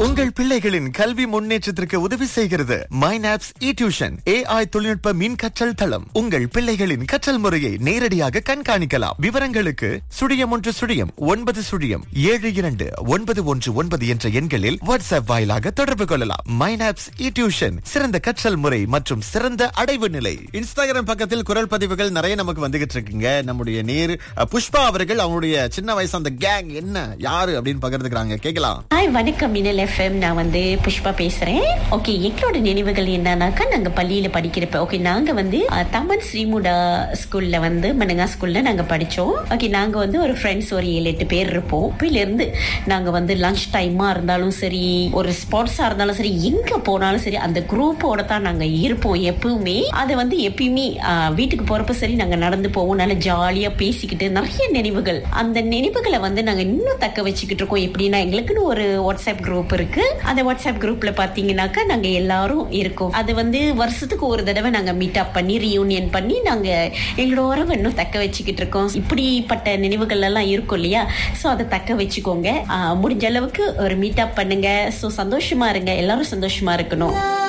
உங்கள் பிள்ளைகளின் கல்வி முன்னேற்றத்திற்கு உதவி செய்கிறது மைனாப்ஸ் இ டியூஷன் ஏஐ தொழில்நுட்ப மின் கற்றல் தளம் உங்கள் பிள்ளைகளின் கற்றல் முறையை நேரடியாக கண்காணிக்கலாம் விவரங்களுக்கு சுழியம் ஒன்று சுழியம் ஒன்பது சுழியம் ஏழு இரண்டு ஒன்பது ஒன்று ஒன்பது என்ற எண்களில் வாட்ஸ்அப் வாயிலாக தொடர்பு கொள்ளலாம் மைனாப்ஸ் இ டியூஷன் சிறந்த கற்றல் முறை மற்றும் சிறந்த அடைவு நிலை இன்ஸ்டாகிராம் பக்கத்தில் குரல் பதிவுகள் நிறைய நமக்கு வந்துகிட்டு இருக்குங்க நம்முடைய நேர் அஹ், புஷ்பா அவர்கள் அவங்களுடைய சின்ன வயசு அந்த கேங் என்ன யாரு அப்படின்னு பகிர்ந்துக்கிறாங்க கேட்கலாம் ஹாய் வணக்கம் மினல் எஃப்எம் நான் வந்து புஷ்பா பேசுறேன் ஓகே எங்களோட நினைவுகள் என்னன்னாக்கா நாங்க பள்ளியில படிக்கிறப்ப ஓகே நாங்க வந்து அஹ், தமன் ஸ்ரீமுடா ஸ்கூல்ல வந்து மனுங்கா ஸ்கூல்ல நாங்க படிச்சோம் ஓகே நாங்க வந்து ஒரு ஃப்ரெண்ட்ஸ் ஒரு ஏழு எட்டு பேர் இருப்போம் அப்பையில இருந்து நாங்க வந்து லஞ்ச் டைமா இருந்தாலும் சரி ஒரு ஸ்போர்ட்ஸா இருந்தாலும் சரி எங்க போனாலும் சரி அந்த குரூப்போட தான் நாங்க இருப்போம் எப்பவுமே அதை வந்து எப்பயுமே அஹ், வீட்டுக்கு போறப்ப சரி நாங்க நடந்து போவோம் நல்லா ஜாலியா பேசிக்கிட்டு நிறைய நினைவுகள் அந்த நினைவுகளை வந்து நாங்க இன்னும் தக்க வச்சுக்கிட்டு இருக்கோம் எப்படின்னா எங்களுக்குன்னு ஒரு வாட்ஸ்அப் குரூப் இருக்கு அந்த வாட்ஸ்அப் குரூப்ல பாத்தீங்கன்னாக்கா நாங்க எல்லாரும் இருக்கோம் அது வந்து வருஷத்துக்கு ஒரு தடவை நாங்க மீட் அப் பண்ணி ரீயூனியன் பண்ணி நாங்க எங்களோட உறவை இன்னும் தக்க வச்சுக்கிட்டு இருக்கோம் இப்படிப்பட்ட நினைவுகள் எல்லாம் இருக்கும் இல்லையா சோ அதை தக்க வச்சுக்கோங்க ஆஹ் முடிஞ்ச அளவுக்கு ஒரு மீட் அப் பண்ணுங்க சோ சந்தோஷமா இருங்க எல்லாரும் சந்தோஷமா இருக்கணும்